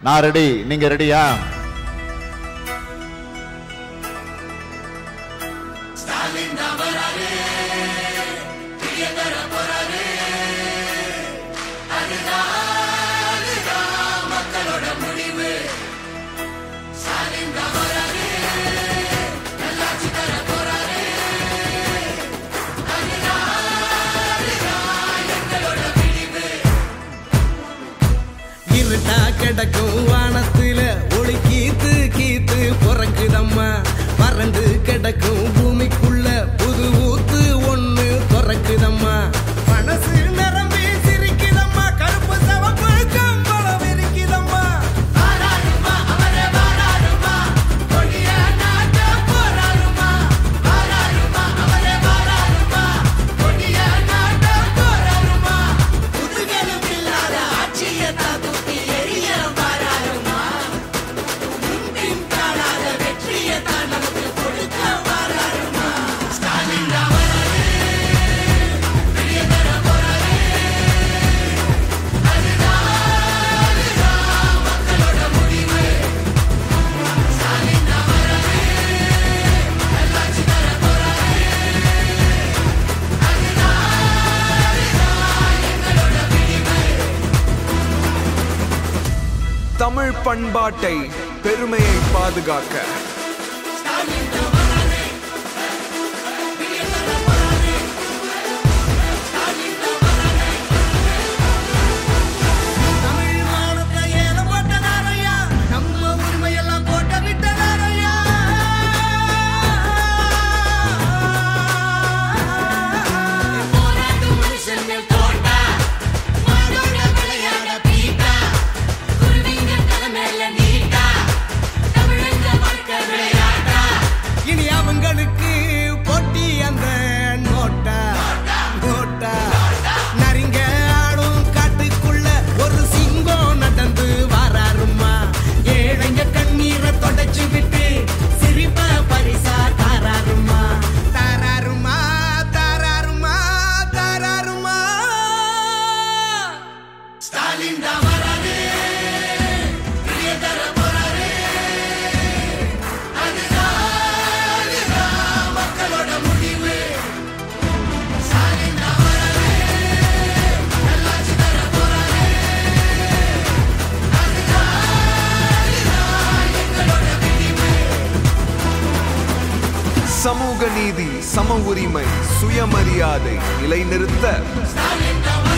நான் ரெடி நீங்க ரெடியா இருட்டா கிடக்கும் வானத்துல ஒளி கீத்து கீத்து பிறக்குதம்மா வறண்டு கிடக்கும் பூமிக்குள்ள புது ஊத்து ஒண்ணு பிறக்குதம்மா மனசு நிரம்பி சிரிக்குதம்மா கருப்பு சவப்பு கம்பளம் இருக்குதம்மா தமிழ் பண்பாட்டை பெருமையை பாதுகாக்க தமிழ் மானத்தை ஏலம் போட்டதாரையா நம்ம உரிமையெல்லாம் போட்ட விட்டதாரையா போராடும் மனுஷங்கள் தோட்டா மாடோட விளையாட பீட்டா குருவிங்க தலை மேல நீட்டா தமிழங்க வாழ்க்கை விளையாட்டா இனி அவங்களுக்கு போட்டி அந்த நோட்டா நோட்டா நரிங்க ஆடும் காட்டுக்குள்ள ஒரு சிங்கம் நடந்து வாராருமா ஏழைங்க கண்ணீரை தொடச்சு விட்டு சிரிப்ப பரிசா தாராருமா தாராருமா தாராருமா தாராருமா ஸ்டாலின் தான் வராரு பிரியதர போறாரு அதுதான் அதுதான் மக்களோட முடிவு ஸ்டாலின் தான் வராரு நல்லாட்சி தர போறாரு அதுதான் அதுதான் எங்களோட விடிவு சமூக நீதி சம உரிமை சுயமரியாதை நிலைநிறுத்த ஸ்டாலின் தான்